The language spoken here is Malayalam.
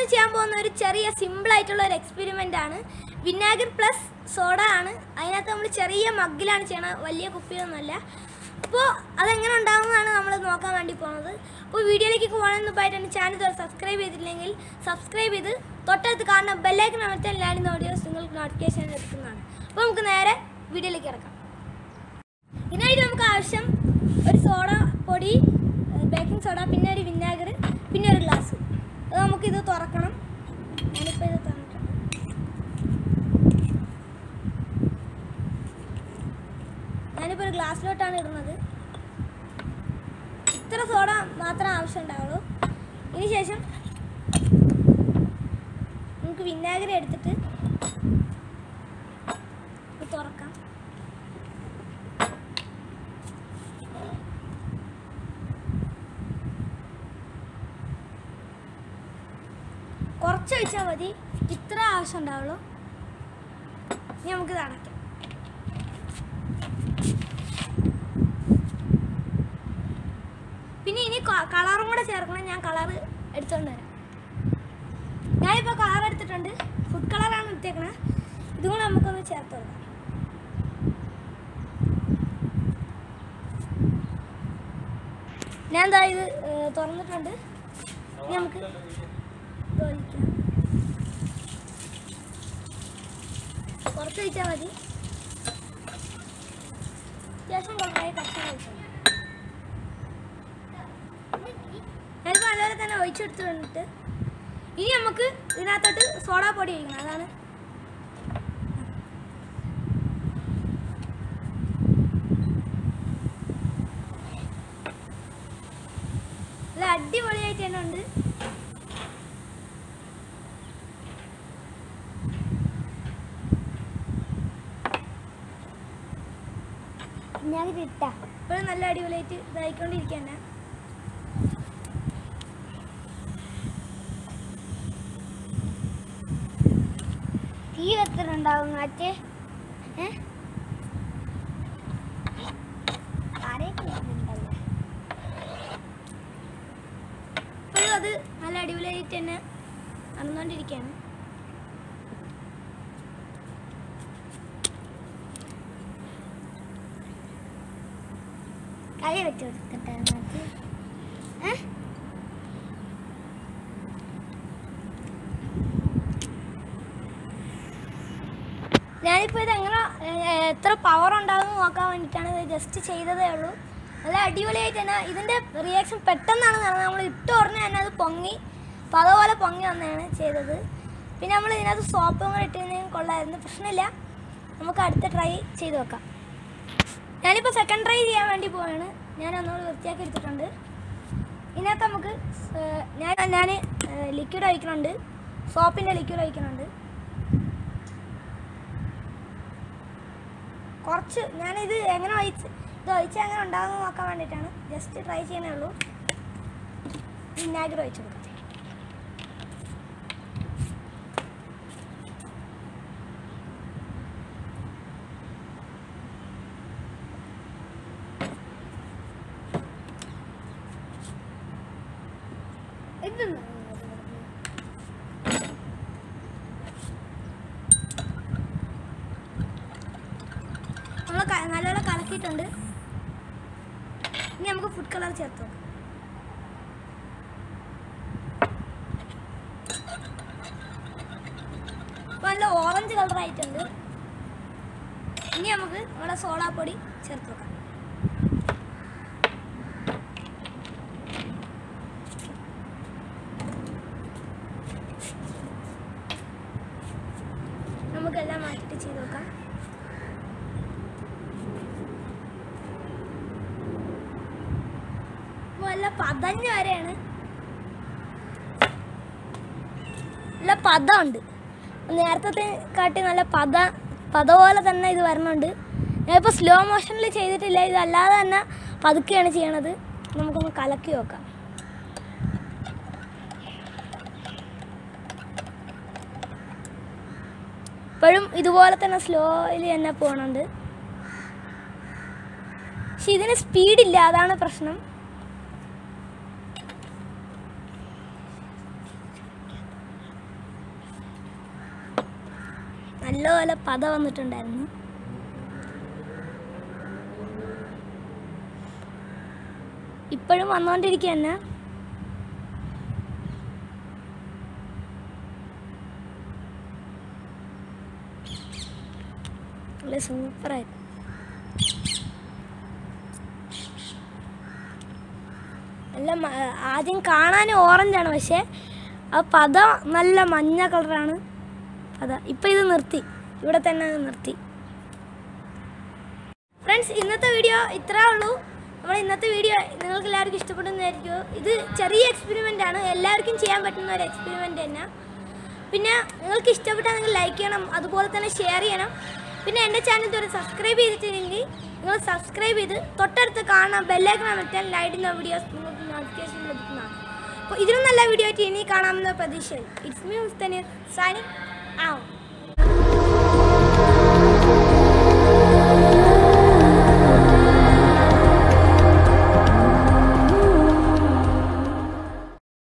ചെയ്യാൻ പോകുന്ന ഒരു ചെറിയ സിമ്പിൾ ആയിട്ടുള്ള ഒരു എക്സ്പെരിമെൻ്റ് ആണ് വിനാഗിർ പ്ലസ് സോഡ ആണ് അതിനകത്ത് നമ്മൾ ചെറിയ മഗ്ഗിലാണ് ചെയ്യണത് വലിയ കുപ്പിയൊന്നുമല്ല അപ്പോൾ അതെങ്ങനെ ഉണ്ടാകുന്നതാണ് നമ്മൾ നോക്കാൻ വേണ്ടി പോകുന്നത് അപ്പോൾ വീഡിയോയിലേക്ക് പോകണമെന്ന് മുമ്പായിട്ട് എൻ്റെ ചാനൽ സബ്സ്ക്രൈബ് ചെയ്തിട്ടില്ലെങ്കിൽ സബ്സ്ക്രൈബ് ചെയ്ത് തൊട്ടടുത്ത് കാണുന്ന ബെല്ലൈക്കൻ അമർത്താൻ എല്ലാവരും വീഡിയോസ് നിങ്ങൾക്ക് നോട്ടിഫിക്കേഷൻ ലഭിക്കുന്നതാണ് അപ്പോൾ നമുക്ക് നേരെ വീഡിയോയിലേക്ക് ഇറക്കാം ഇതിനായിട്ട് നമുക്ക് ആവശ്യം ഒരു സോഡ പൊടി ബേക്കിംഗ് സോഡ പിന്നെ ഒരു വിനാഗർ പിന്നെ ഒരു ഗ്ലാസ് അത് നമുക്കിത് തുറക്കണം ഞാനിപ്പോൾ ഇത് തുറന്നിട്ടുണ്ട് ഞാനിപ്പോൾ ഒരു ഗ്ലാസ്സിലോട്ടാണ് ഇടുന്നത് ഇത്ര സോഡ മാത്രമേ ആവശ്യം ഉണ്ടാവുള്ളൂ ഇതിന് ശേഷം നമുക്ക് വിനാഗിരി എടുത്തിട്ട് ഇത് തുറക്കാം കുറച്ച് ഒഴിച്ചാൽ മതി ഇത്ര ആവശ്യം ഉണ്ടാവുള്ളൂ ഇനി നമുക്ക് ഇത് അടയ്ക്കാം പിന്നെ ഇനി കളറും കൂടെ ചേർക്കണം ഞാൻ കളർ എടുത്തോണ്ട് വരാം ഞാനിപ്പോൾ കളർ എടുത്തിട്ടുണ്ട് ഫുഡ് കളറാണ് എടുത്തേക്കണത് ഇതും കൂടെ നമുക്കൊന്ന് ചേർത്ത് കൊടുക്കാം ഞാൻ എന്താ ഇത് ഏ, തുറന്നിട്ടുണ്ട് ഇനി നമുക്ക് ഇത് ഒഴിക്കാം കുറച്ച് ഒഴിച്ചാൽ മതി അത്യാവശ്യം കുറേ കഷ്ണം ഒഴിച്ചാൽ ഞാനിപ്പോൾ നല്ലപോലെ തന്നെ ഒഴിച്ചെടുത്തിട്ടുണ്ട് ഇനി നമുക്ക് ഇതിനകത്തോട്ട് സോഡാ പൊടി ഒഴിക്കണം അതാണ് നല്ല അടിപൊളിയായിട്ട് തന്നെ ഉണ്ട് ഞാൻ ഇട്ട ഇപ്പോഴും നല്ല അടിപൊളിയായിട്ട് ഇതായിക്കൊണ്ടിരിക്കുകയാണ് തീ വെത്തിട്ടുണ്ടാവും മറ്റേ ഏ? ആരെയൊക്കെ വരുന്നുണ്ടല്ലോ. ഇപ്പോഴും അത് നല്ല അടിപൊളിയായിട്ട് തന്നെ നടന്നുകൊണ്ടിരിക്കുകയാണ് കൈ വെച്ച് കൊടുക്കട്ടെ എന്നിട്ട്. ഏ? ഞാനിപ്പോൾ ഇത് എങ്ങനെ ഏർ, എത്ര പവർ ഉണ്ടാകുമെന്ന് നോക്കാൻ വേണ്ടിയിട്ടാണ് ഇത് ജസ്റ്റ് ചെയ്തതേ ഉള്ളൂ നല്ല അടിപൊളിയായിട്ട് തന്നെ ഇതിൻ്റെ റിയാക്ഷൻ പെട്ടെന്നാണ് നടന്നത് നമ്മൾ ഇട്ട ഉടനെ തന്നെ അത് പൊങ്ങി അപ്പോൾ അതുപോലെ പൊങ്ങി വന്നതാണ് ചെയ്തത് പിന്നെ നമ്മൾ ഇതിനകത്ത് സോപ്പും കൂടെ ഇട്ടിരുന്നെങ്കിൽ കൊള്ളായിരുന്നു പ്രശ്നമില്ല നമുക്ക് അടുത്ത ട്രൈ ചെയ്ത് നോക്കാം ഞാനിപ്പോൾ സെക്കൻഡ് ട്രൈ ചെയ്യാൻ വേണ്ടി പോവാണ് ഞാൻ ഒന്നുകൂടി വൃത്തിയാക്കി എടുത്തിട്ടുണ്ട് ഇതിനകത്ത് നമുക്ക് ഏർ, ഞാൻ ഞാൻ ലിക്വിഡ് ഒഴിക്കുന്നുണ്ട് സോപ്പിൻ്റെ ലിക്വിഡ് ഒഴിക്കുന്നുണ്ട് കുറച്ച് ഞാനിത് എങ്ങനെ ഒഴിച്ച് ഇത് ഒഴിച്ച് എങ്ങനെ ഉണ്ടാകുമെന്ന് നോക്കാൻ വേണ്ടിയിട്ടാണ് ജസ്റ്റ് ട്രൈ ചെയ്യണേ ഉള്ളൂ വിനാഗിരി ഒഴിച്ച് കൊടുക്കട്ടെ ഇതൊന്നും നമ്മൾ നല്ലപോലെ കലക്കിയിട്ടുണ്ട് ഇനി നമുക്ക് ഫുഡ് കളർ ചേർത്ത് നോക്കാം ഇപ്പൊ നല്ല ഓറഞ്ച് കളർ ആയിട്ടുണ്ട് ഇനി നമുക്ക് നമ്മുടെ സോഡാ പൊടി ചേർത്ത് നോക്കാം നമുക്കെല്ലാം മാറ്റിയിട്ട് ചെയ്ത് നോക്കാം നല്ല പതഞ്ഞ് വരെയാണ് നല്ല പദമുണ്ട് നേരത്തെ കാട്ടി നല്ല പത പത പോലെ തന്നെ ഇത് വരണുണ്ട് ഞാനിപ്പോൾ സ്ലോ മോഷനിൽ ചെയ്തിട്ടില്ല ഇതല്ലാതെ തന്നെ പതുക്കെയാണ് ചെയ്യണത് നമുക്കൊന്ന് കലക്കി നോക്കാം ഇപ്പോഴും ഇതുപോലെ തന്നെ സ്ലോയിൽ തന്നെ പോകണുണ്ട് പക്ഷെ ഇതിന് സ്പീഡില്ല അതാണ് പ്രശ്നം നല്ലപോലെ പത വന്നിട്ടുണ്ടായിരുന്നു ഇപ്പോഴും വന്നുകൊണ്ടിരിക്കുക തന്നെ നല്ല സൂപ്പറായിരുന്നു നല്ല മ- ആദ്യം കാണാൻ ഓറഞ്ചാണ് പക്ഷേ ആ പത നല്ല മഞ്ഞ കളറാണ് പത ഇപ്പം ഇത് നിർത്തി ഇവിടെ തന്നെ അത് നിർത്തി ഫ്രണ്ട്സ് ഇന്നത്തെ വീഡിയോ ഇത്രേ ഉള്ളൂ നമ്മൾ ഇന്നത്തെ വീഡിയോ നിങ്ങൾക്ക് എല്ലാവർക്കും ഇഷ്ടപ്പെടുന്നതായിരിക്കും ഇത് ചെറിയ എക്സ്പെരിമെൻ്റ് ആണ് എല്ലാവർക്കും ചെയ്യാൻ പറ്റുന്ന ഒരു എക്സ്പെരിമെൻ്റ് തന്നെ പിന്നെ നിങ്ങൾക്ക് ഇഷ്ടപ്പെട്ടാൽ നിങ്ങൾ ലൈക്ക് ചെയ്യണം അതുപോലെ തന്നെ ഷെയർ ചെയ്യണം പിന്നെ എൻ്റെ ചാനൽ ഇതുവരെ സബ്സ്ക്രൈബ് ചെയ്തിട്ടില്ലെങ്കിൽ നിങ്ങൾ സബ്സ്ക്രൈബ് ചെയ്ത് തൊട്ടടുത്ത് കാണാം ബെല്ലൈക്കൺ അമർത്താൻ ലൈഡിൻ്റെ വീഡിയോസ് നിങ്ങൾക്ക് നോട്ടിഫിക്കേഷൻ ലഭിക്കുന്നതാണ് അപ്പോൾ ഇതിലും നല്ല വീഡിയോ ആയിട്ട് ഇനി കാണാമെന്ന പ്രതീക്ഷയിൽ it's me Mustaneer signing out